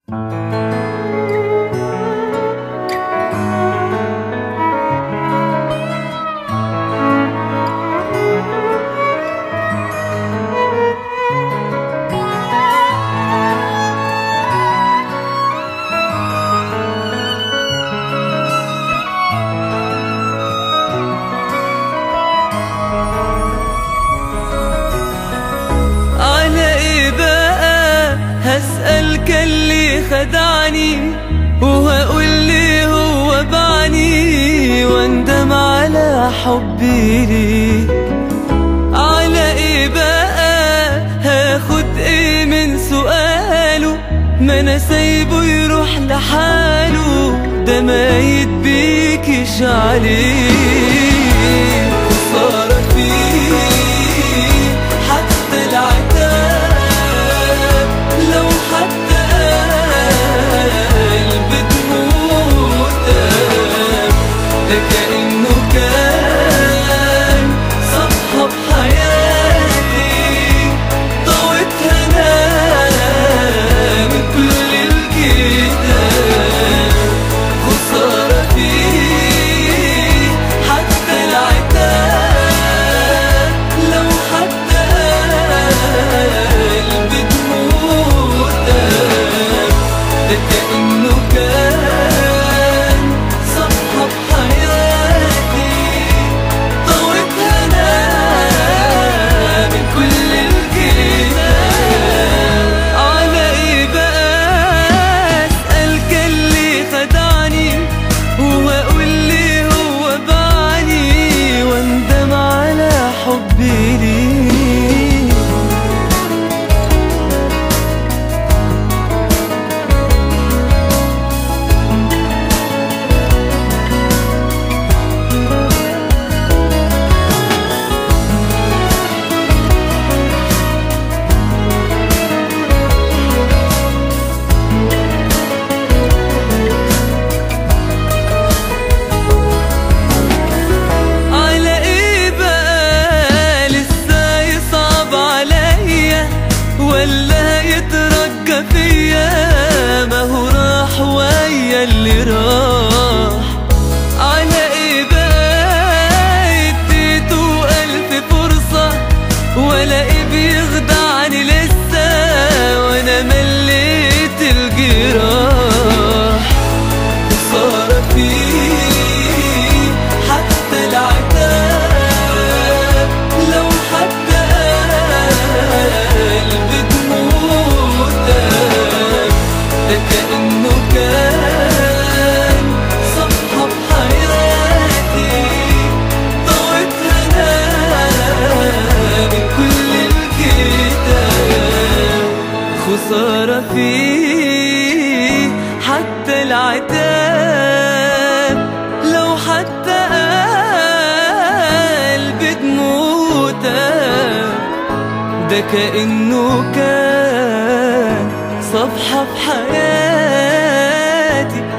على ايه بقى هسألك اللي خدعني وهقول لي هو بعني واندم على حبي ليه على ايه بقى هاخد ايه من سؤاله ما انا سايبه يروح لحاله ده ما يتبيكش عليه خسارة فيه حتى العتاب لو حتى قلب تموت ده كأنه كان صفحة بحياتي طويتها أنا من كل الكتاب خسارة فيه حتى العتاب لو حتى قلب تموت ده كأنه كان صفحة بحياتي طويتها أنا من كل الكتاب على إيه بقى أسألك اللي خدعني وأقول لي هو باعني واندم على حبي ليه على ايه بقى لسه يصعب عليا ولا يترجى فيا ما هو راح ويا اللي راح على ايه بقى اديته الف فرصة ولا ايه بيخدعني لسه وانا مليت الجراح خسارة فيه حتى العتاب لو حتى قلب تموت ده كأنه كان صفحة بحياتي طويتها أنا من كل الكتاب خسارة فيه حتى العتاب لو حتى قلب تموت ده كأنه كان صفحة في حياتي